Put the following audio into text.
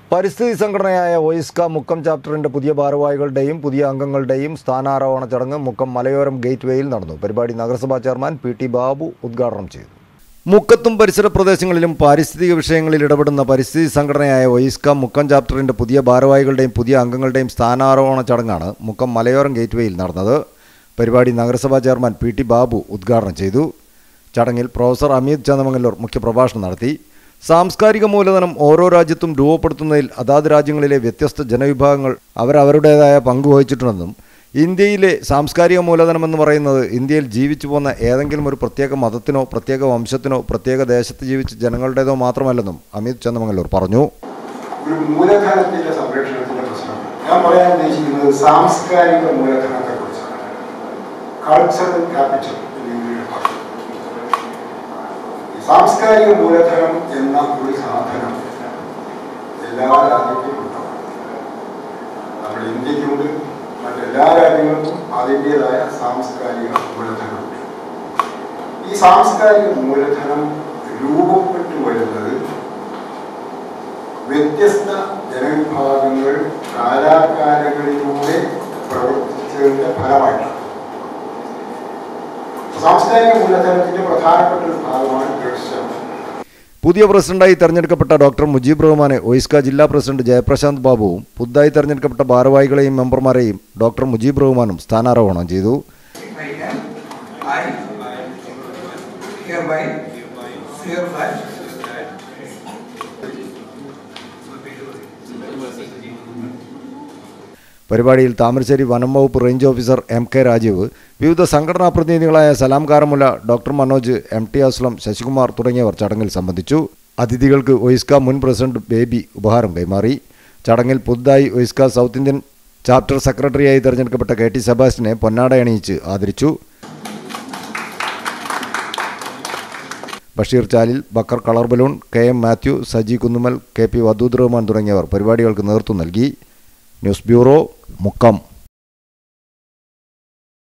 പരിസ്ഥിതി സംഘടനയായ ഒയിസ്ക മുക്കം ചാപ്റ്ററിന്റെ പുതിയ ഭാരവാഹികളുടെയും പുതിയ അംഗങ്ങളുടെയും സ്ഥാനാരോഹണ ചടങ്ങ് മുക്കം മലയോരം ഗേറ്റ് വേയിൽ നടന്നു പരിപാടി നഗരസഭാ ചെയർമാൻ പി ടി ബാബു ഉദ്ഘാടനം ചെയ്തു മുക്കത്തും പരിസര പ്രദേശങ്ങളിലും പാരിസ്ഥിതിക വിഷയങ്ങളിൽ ഇടപെടുന്ന പരിസ്ഥിതി സംഘടനയായ ഒയിസ്ക മുക്കം ചാപ്റ്ററിന്റെ പുതിയ ഭാരവാഹികളുടെയും പുതിയ അംഗങ്ങളുടെയും സ്ഥാനാരോഹണ ചടങ്ങാണ് മുക്കം മലയോരം ഗേറ്റ് വേയിൽ നടന്നത് പരിപാടി നഗരസഭാ ചെയർമാൻ പി ടി ബാബു ഉദ്ഘാടനം ചെയ്തു ചടങ്ങിൽ പ്രൊഫസർ അമീത് ചന്ദമംഗല്ലൂർ മുഖ്യപ്രഭാഷണം നടത്തി സാംസ്കാരിക മൂലധനം ഓരോ രാജ്യത്തും രൂപപ്പെടുത്തുന്നതിൽ അതാത് രാജ്യങ്ങളിലെ വ്യത്യസ്ത ജനവിഭാഗങ്ങൾ അവരവരുടേതായ പങ്ക് വഹിച്ചിട്ടുണ്ടെന്നും ഇന്ത്യയിലെ സാംസ്കാരിക മൂലധനം എന്ന് പറയുന്നത് ഇന്ത്യയിൽ ജീവിച്ചു പോന്ന ഏതെങ്കിലും ഒരു പ്രത്യേക മതത്തിനോ പ്രത്യേക വംശത്തിനോ പ്രത്യേക ദേശത്ത് ജീവിച്ച ജനങ്ങളുടേതോ മാത്രമല്ലെന്നും അമിത് ചന്ദമംഗല്ലൂർ പറഞ്ഞു ഒരു മൂലധനത്തിന്റെ സംരക്ഷണത്തിന്റെ പ്രശ്നം ഞാൻ പറയാൻ ഉദ്ദേശിക്കുന്നത് സാംസ്കാരിക മൂലധനത്തെ കുറിച്ചാണ് കൾച്ചറൽ ക്യാപിറ്റൽ എന്ന് ഇംഗ്ലീഷിൽ പറയും ഈ സാംസ്കാരിക മൂലധനം എന്ന ഒരു സാധനം എല്ലാ രാജ്യത്തിലും ഉണ്ടാവും നമ്മുടെ ഇന്ത്യക്കുണ്ട് മറ്റെല്ലാ രാജ്യങ്ങൾക്കും അതിൻ്റെതായ സാംസ്കാരിക മൂലധനമുണ്ട് ഈ സാംസ്കാരിക മൂലധനം രൂപപ്പെട്ടു വരുന്നത് വ്യത്യസ്ത ജനവിഭാഗങ്ങൾ കാലാകാലങ്ങളിലൂടെ പ്രവർത്തിച്ചതിന്റെ ഫലമായിട്ടാണ് സാംസ്കാരിക മൂലധനത്തിന്റെ പ്രധാനപ്പെട്ട ഒരു ഭാഗമാണ് ദൃശ്യം പുതിയ പ്രസിഡന്റായി തെരഞ്ഞെടുക്കപ്പെട്ട ഡോക്ടർ മുജീബ് റഹ്മാനെ ഒയിസ്ക ജില്ലാ പ്രസിഡന്റ് ജയപ്രശാന്ത് ബാബുവും പുതുതായി തെരഞ്ഞെടുക്കപ്പെട്ട ഭാരവാഹികളെയും മെമ്പർമാരെയും ഡോക്ടർ മുജീബ് റഹ്മാനും സ്ഥാനാരോഹണം ചെയ്തു I can, I hereby swear that പരിപാടിയിൽ താമരശ്ശേരി വനം വകുപ്പ് range officer M K Rajeev വിവിധ സംഘടനാ പ്രതിനിധികളായ Salam Karamoola doctor Manoj M T Aslam Sasikumar തുടങ്ങിയവർ ചടങ്ങിൽ സംബന്ധിച്ചു അതിഥികൾക്ക് ഒയിസ്ക മുൻ പ്രസിഡന്റ് ബേബി ഉപഹാരം കൈമാറി ചടങ്ങിൽ പുതുതായി ഒയിസ്ക സൗത്ത് ഇന്ത്യൻ ചാപ്റ്റർ സെക്രട്ടറിയായി തെരഞ്ഞെടുക്കപ്പെട്ട കെ ടി സെബാസ്റ്റിനെ പൊന്നാട അണിയിച്ച് ആദരിച്ചു Basheer Chalil Bakkar colour balloon K M Mathew Saji Kunnumal K P Vadood Rahman തുടങ്ങിയവർ പരിപാടികൾക്ക് നേതൃത്വം നൽകി ന്യൂസ് ബ്യൂറോ മുക്കം